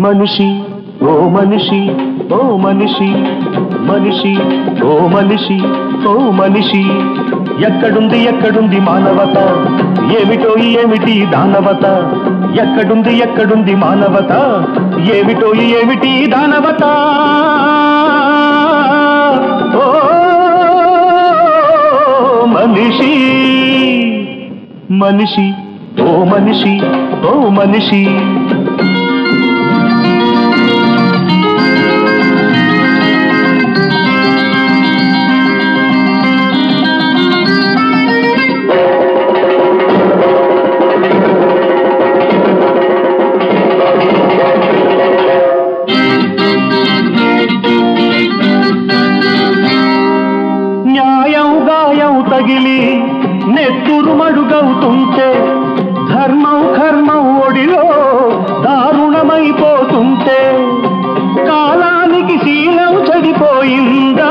మనిషి ఓ మనిషి ఓ మనిషి మనిషి ఓ మనిషి ఓ మనిషి ఎక్కడుంది ఎక్కడుంది మానవత ఏమిటో ఏమిటి దానవత ఎక్కడుంది ఎక్కడుంది మానవత ఏమిటో ఏమిటి దానవత ఓ మనిషి మనిషి ఓ మనిషి ఓ మనిషి న్యాయం గాయం తగిలి నెత్తురు మడుగవుతుంటే ధర్మం కర్మం ఒడిలో దారుణమైపోతుంటే కాలానికి శీలం చెడిపోయిందా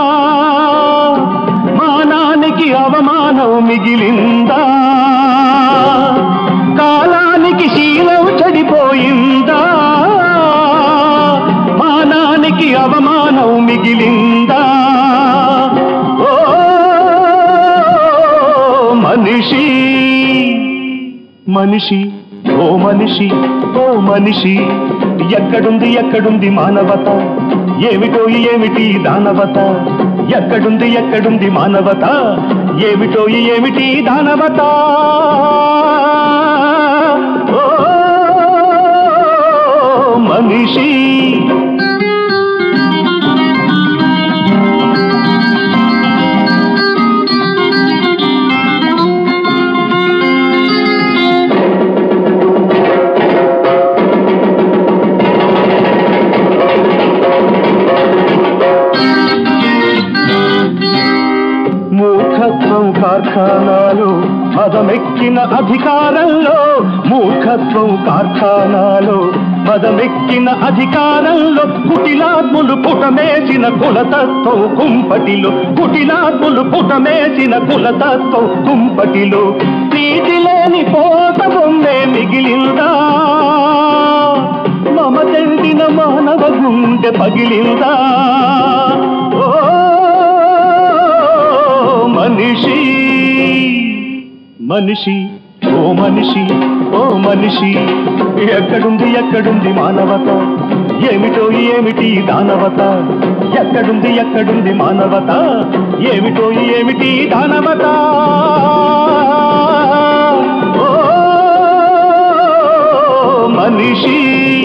మానానికి అవమానం మిగిలిందా కాలానికి శీలం చెడిపోయిందా మానానికి అవమానం మిగిలిందా ఓ మనిషి మనిషి ఓ మనిషి ఓ మనిషి ఎక్కడుంది ఎక్కడుంది మానవత ఏమిటో ఏమిటి దానవత ఎక్కడుంది ఎక్కడుంది మానవత ఏమిటో ఏమిటి దానవత ఓ మనిషి మూర్ఖత్వం కార్ఖానాలు పదమెక్కిన అధికారంలో మూర్ఖత్వం కార్ఖానాలు పదమెక్కిన అధికారంలో కుటిలాత్ములు పుటమేసిన కులతత్వం కుంపటిలో కుటిలాత్ములు పుటమేసిన కులతత్వం కుంపటిలో ప్రీతి లేని పోత బొమ్మే మిగిలిందా మమ చెందిన మానవ గుండె పగిలిందా ఓ మనిషి మనిషి ఓ మనిషి ఓ మనిషి ఎక్కడుంది ఎక్కడుంది మానవత ఏమిటో ఏమిటి దానవత ఎక్కడుంది ఎక్కడుంది మానవత ఏమిటో ఏమిటి దానవత ఓ మనిషి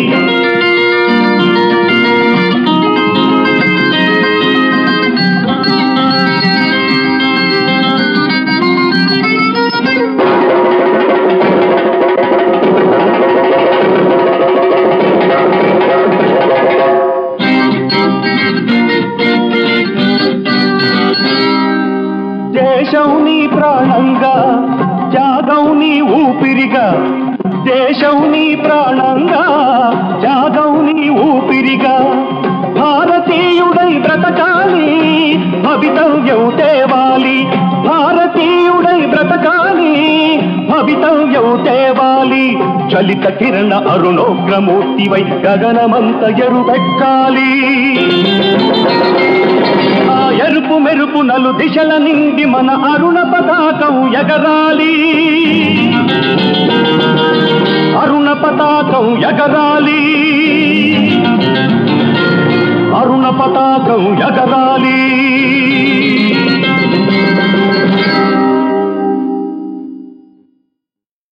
దేశం నీ ప్రాణంగా త్యాగం నీ ఊపిరిగా దేశం నీ ప్రాణంగా త్యాగం నీ ఊపిరిగా భారతీయుడై బ్రతకాలి భవితవ్యం తేవాలి భారతీయుడై బ్రతకాలి భవితవ్యం తేవాలి చలిత కిరణ అరుణోగ్రమూర్తివై గగనమంత ఎరుపెక్కాలి ఆ ఎరుపు మెరుపు నలు దిశల నిండి మన అరుణ పతాకం ఎగరాలి అరుణ పతాకం ఎగరాలి అరుణ పతాకం ఎగరాలి